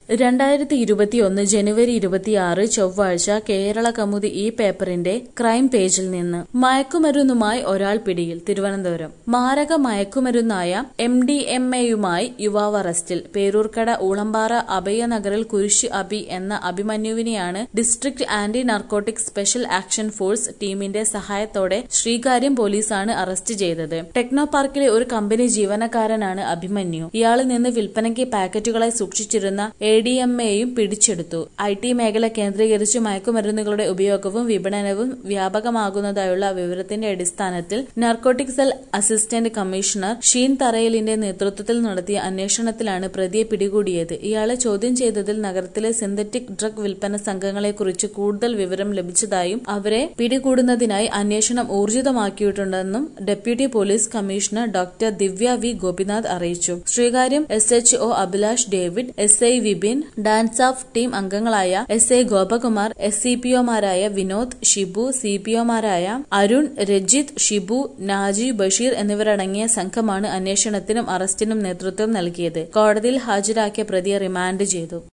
രണ്ടായിരത്തി ഇരുപത്തിയൊന്ന് ജനുവരി ഇരുപത്തിയാറ് ചൊവ്വാഴ്ച കേരള കൗമുദി ഈ പേപ്പറിന്റെ ക്രൈം പേജിൽ നിന്ന് മയക്കുമരുന്നുമായി ഒരാൾ പിടിയിൽ തിരുവനന്തപുരം മാരക മയക്കുമരുന്നായ എം ഡി എം എയുമായി യുവാവ് അറസ്റ്റിൽ പേരൂർക്കട ഊളമ്പാറ അഭയനഗറിൽ കുരിശ് അബി എന്ന അഭിമന്യുവിനെയാണ് district anti narcotic special action force ടീമിന്റെ സഹായത്തോടെ ശ്രീകാര്യം പോലീസാണ് അറസ്റ്റ് ചെയ്തത് ടെക്നോ പാർക്കിലെ ഒരു കമ്പനി ജീവനക്കാരനാണ് അഭിമന്യു ഇയാളിൽ നിന്ന് വിൽപ്പനയ്ക്ക് പാക്കറ്റുകളായി സൂക്ഷിച്ചിരുന്ന എ ഡി എം എയും പിടിച്ചെടുത്തു ഐ ടി മേഖല കേന്ദ്രീകരിച്ച് മയക്കുമരുന്നുകളുടെ ഉപയോഗവും വിപണനവും വ്യാപകമാകുന്നതായുള്ള വിവരത്തിന്റെ അടിസ്ഥാനത്തിൽ narcotic cell assistant commissioner Sheen തറയിലിന്റെ നേതൃത്വത്തിൽ നടത്തിയ അന്വേഷണത്തിലാണ് പ്രതിയെ പിടികൂടിയത് ഇയാളെ ചോദ്യം ചെയ്തതിൽ നഗരത്തിലെ സിന്തറ്റിക് ഡ്രഗ് വിൽപ്പന സംഘങ്ങളെക്കുറിച്ച് കൂടുതൽ വിവരം ലഭിച്ചതായും അവരെ പിടികൂടുന്നതിനായി അന്വേഷണം ഊർജിതമാക്കിയിട്ടുണ്ടെന്നും deputy police commissioner doctor Divya V Gopinath അറിയിച്ചു Sreekaryam S H O Abhilash David S I Vipin DANSAF team അംഗങ്ങളായ S I Gopakumar S C P ഒമാരായ വിനോദ് ഷിബു സി പി ഒമാരായ അരുൺ രജിത് ഷിബു നാജി ബഷീർ എന്നിവരടങ്ങിയ സംഘമാണ് അന്വേഷണത്തിനും അറസ്റ്റിനും നേതൃത്വം നൽകിയത് കോടതിയിൽ ഹാജരാക്കിയ പ്രതിയെ റിമാൻഡ് ചെയ്തു